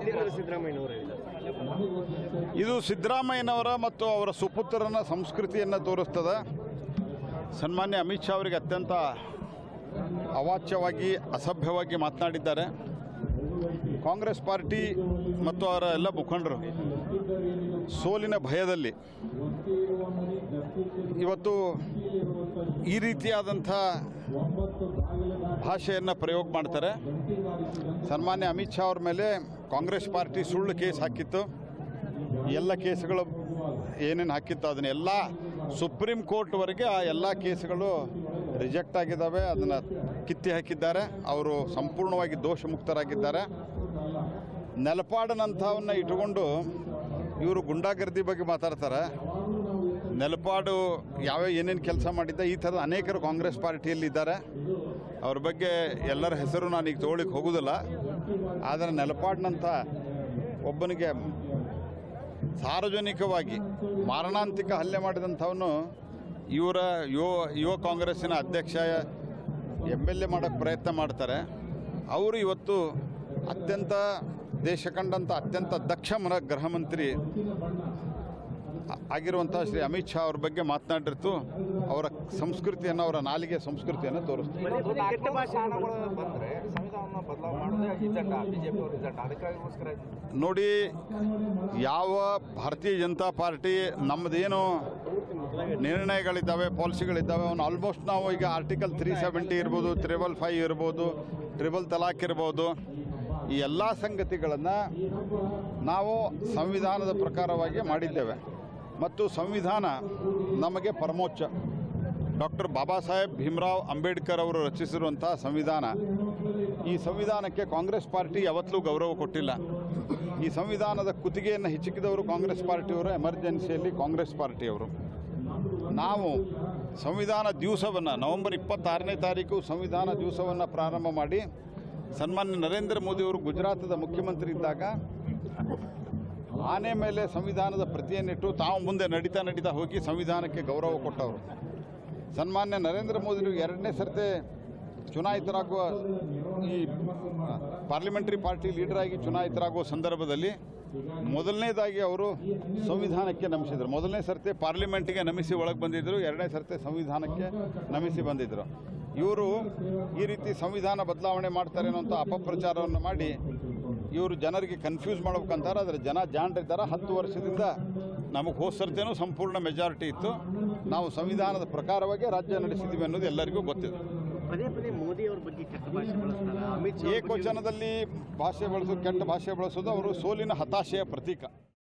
ಎಲ್ಲಿಂದ ಸಿದ್ದರಾಮಯ್ಯನವರು ಹೇಳಿದ್ದಾರೆ ಇದು ಸಿದ್ದರಾಮಯ್ಯನವರ ಮತ್ತು ಅವರ ಸುಪುತ್ರನ ಸಂಸ್ಕೃತಿಯನ್ನು ತೋರಿಸ್ತದೆ ಸನ್ಮಾನ್ಯ ಅಮಿತ್ ಶಾ ಅವರಿಗೆ ಅತ್ಯಂತ ಅವಾಚ್ಯವಾಗಿ ಅಸಭ್ಯವಾಗಿ ಮಾತನಾಡಿದ್ದಾರೆ ಕಾಂಗ್ರೆಸ್ ಪಾರ್ಟಿ ಮತ್ತು ಅವರ ಎಲ್ಲ ಮುಖಂಡರು ಸೋಲಿನ ಭಯದಲ್ಲಿ ಇವತ್ತು ಈ ರೀತಿಯಾದಂಥ ಭಾಷೆಯನ್ನು ಪ್ರಯೋಗ ಮಾಡ್ತಾರೆ ಸನ್ಮಾನ್ಯ ಅಮಿತ್ ಶಾ ಅವ್ರ ಮೇಲೆ ಕಾಂಗ್ರೆಸ್ ಪಾರ್ಟಿ ಸುಳ್ಳು ಕೇಸ್ ಹಾಕಿತ್ತು ಎಲ್ಲ ಕೇಸ್ಗಳು ಏನೇನು ಹಾಕಿತ್ತು ಅದನ್ನೆಲ್ಲ ಸುಪ್ರೀಂ ಕೋರ್ಟ್ವರೆಗೆ ಆ ಎಲ್ಲ ಕೇಸ್ಗಳು ರಿಜೆಕ್ಟ್ ಆಗಿದ್ದಾವೆ ಅದನ್ನು ಕಿತ್ತಿ ಹಾಕಿದ್ದಾರೆ ಅವರು ಸಂಪೂರ್ಣವಾಗಿ ದೋಷ ಮುಕ್ತರಾಗಿದ್ದಾರೆ ನೆಲಪಾಡನಂಥವನ್ನ ಇಟ್ಟುಕೊಂಡು ಇವರು ಗುಂಡಾಗರ್ದಿ ಬಗ್ಗೆ ಮಾತಾಡ್ತಾರೆ ನೆಲಪಾಡು ಯಾವ್ಯಾವ ಏನೇನು ಕೆಲಸ ಮಾಡಿದ್ದ ಈ ಥರದ ಅನೇಕರು ಕಾಂಗ್ರೆಸ್ ಪಾರ್ಟಿಯಲ್ಲಿ ಇದ್ದಾರೆ ಅವ್ರ ಬಗ್ಗೆ ಎಲ್ಲರ ಹೆಸರು ನಾನು ಈಗ ತೊಗೊಳಿಕ್ಕೆ ಹೋಗೋದಿಲ್ಲ ಆದರೆ ನೆಲಪಾಡ್ನಂಥ ಒಬ್ಬನಿಗೆ ಸಾರ್ವಜನಿಕವಾಗಿ ಮಾರಣಾಂತಿಕ ಹಲ್ಲೆ ಮಾಡಿದಂಥವನು ಇವರ ಯುವ ಯುವ ಕಾಂಗ್ರೆಸ್ಸಿನ ಅಧ್ಯಕ್ಷ ಎಮ್ ಎಲ್ ಎ ಮಾಡೋಕ್ಕೆ ಪ್ರಯತ್ನ ಮಾಡ್ತಾರೆ ಅವರು ಇವತ್ತು ಅತ್ಯಂತ ದೇಶ ಕಂಡಂಥ ಅತ್ಯಂತ ದಕ್ಷ ಮನ ಗೃಹ ಮಂತ್ರಿ ಆ- ಆಗಿರುವಂಥ ಶ್ರೀ ಅಮಿತ್ ಶಾ ಅವ್ರ ಬಗ್ಗೆ ಮಾತನಾಡಿರ್ತು ಅವರ ಸಂಸ್ಕೃತಿಯನ್ನು ಅವರ ನಾಲಿಗೆ ಸಂಸ್ಕೃತಿಯನ್ನು ತೋರಿಸ್ತಾರೆ ಕೆಟ್ಟ ಭಾಷೆ ಸ್ಥಾನಗಳು ಬಂದ್ರೆ ಸಂವಿಧಾನ ಬದಲಾವಣೆ ಮಾಡೋದೇ ಇದ್ದಂಟ ಬಿಜೆಪಿ ಅವರು ಇದ್ದಂಟ ಅದಕ್ಕಾಗೋಸ್ಕರ ನೋಡಿ ಯಾವ ಭಾರತೀಯ ಜನತಾ ಪಾರ್ಟಿ ನಮ್ಮದೇನು ನಿರ್ಣಯಗಳಿದ್ದಾವೆ ಪಾಲಿಸಿಗಳಿದ್ದಾವೆ ಅವನು ಆಲ್ಮೋಸ್ಟ್ ನಾವು ಈಗ ಆರ್ಟಿಕಲ್ ತ್ರೀ ಸೆವೆಂಟಿ ಇರ್ಬೋದು ತ್ರಿಬಲ್ ಫೈವ್ ಇರ್ಬೋದು ಟ್ರಿಬಲ್ ತಲಾಕ್ ಇರ್ಬೋದು ಈ ಎಲ್ಲ ಸಂಗತಿಗಳನ್ನು ನಾವು ಸಂವಿಧಾನದ ಪ್ರಕಾರವಾಗಿ ಮಾಡಿದ್ದೇವೆ ಮತ್ತು ಸಂವಿಧಾನ ನಮಗೆ ಪರಮೋಚ್ಚ ಡಾಕ್ಟರ್ ಬಾಬಾ ಸಾಹೇಬ್ ಭೀಮರಾವ್ ಅಂಬೇಡ್ಕರ್ ಅವರು ರಚಿಸಿರುವಂಥ ಸಂವಿಧಾನ ಈ ಸಂವಿಧಾನಕ್ಕೆ ಕಾಂಗ್ರೆಸ್ ಪಾರ್ಟಿ ಯಾವತ್ತೂ ಗೌರವ ಕೊಟ್ಟಿಲ್ಲ ಈ ಸಂವಿಧಾನದ ಕುತ್ತಿಗೆಯನ್ನು ಹಿಚಕಿದವರು ಕಾಂಗ್ರೆಸ್ ಪಾರ್ಟಿಯವರು ಎಮರ್ಜೆನ್ಸಿಯಲ್ಲಿ ಕಾಂಗ್ರೆಸ್ ಪಾರ್ಟಿಯವರು ನಾವು ಸಂವಿಧಾನ ದಿವಸವನ್ನು ನವೆಂಬರ್ ಇಪ್ಪತ್ತಾರನೇ ತಾರೀಕು ಸಂವಿಧಾನ ದಿವಸವನ್ನು ಪ್ರಾರಂಭ ಮಾಡಿ ಸನ್ಮಾನ್ಯ ನರೇಂದ್ರ ಮೋದಿಯವರು ಗುಜರಾತದ ಮುಖ್ಯಮಂತ್ರಿ ಇದ್ದಾಗ ಆನೆ ಮೇಲೆ ಸಂವಿಧಾನದ ಪ್ರತಿಯನ್ನಿಟ್ಟು ತಾವು ಮುಂದೆ ನಡೀತಾ ನಡೀತಾ ಹೋಗಿ ಸಂವಿಧಾನಕ್ಕೆ ಗೌರವ ಕೊಟ್ಟವರು ಸನ್ಮಾನ್ಯ ನರೇಂದ್ರ ಮೋದಿ ಎರಡನೇ ಸರ್ತೆ ಚುನಾಯಿತರಾಗುವ ಈ ಪಾರ್ಲಿಮೆಂಟರಿ ಪಾರ್ಟಿ ಲೀಡರ್ ಆಗಿ ಚುನಾಯಿತರಾಗುವ ಸಂದರ್ಭದಲ್ಲಿ ಮೊದಲನೇದಾಗಿ ಅವರು ಸಂವಿಧಾನಕ್ಕೆ ನಮಿಸಿದರು ಮೊದಲನೇ ಸರ್ತಿ ಪಾರ್ಲಿಮೆಂಟ್ಗೆ ನಮಿಸಿ ಒಳಗೆ ಬಂದಿದ್ದರು ಎರಡನೇ ಸರ್ತಿ ಸಂವಿಧಾನಕ್ಕೆ ನಮಿಸಿ ಬಂದಿದ್ದರು ಇವರು ಈ ರೀತಿ ಸಂವಿಧಾನ ಬದಲಾವಣೆ ಮಾಡ್ತಾರೆ ಅನ್ನೋಂಥ ಅಪಪ್ರಚಾರವನ್ನು ಮಾಡಿ ಇವರು ಜನರಿಗೆ ಕನ್ಫ್ಯೂಸ್ ಮಾಡ್ಬೇಕಂತಾರೆ ಆದರೆ ಜನ ಜಾಣರಿದ್ದಾರೆ ಹತ್ತು ವರ್ಷದಿಂದ ನಮಗೆ ಹೋದ ಸರ್ತಿನೂ ಸಂಪೂರ್ಣ ಮೆಜಾರಿಟಿ ಇತ್ತು ನಾವು ಸಂವಿಧಾನದ ಪ್ರಕಾರವಾಗಿ ರಾಜ್ಯ ನಡೆಸಿದ್ದೀವಿ ಅನ್ನೋದು ಎಲ್ಲರಿಗೂ ಗೊತ್ತಿದೆ ಪದೇ ಪದೇ ಮೋದಿ ಅವ್ರ ಬಗ್ಗೆ ಕೆಟ್ಟ ಭಾಷೆ ಬಳಸ್ತಾರ ಅಮಿತ್ ಶಾ ಅವ್ರ ಬಗ್ಗೆ- ಏಕವಚನದಲ್ಲಿ ಭಾಷೆ ಬಳಸೋದು ಕೆಟ್ಟ ಭಾಷೆ ಬಳಸೋದು ಅವರು ಸೋಲಿನ ಹತಾಶೆಯ ಪ್ರತೀಕ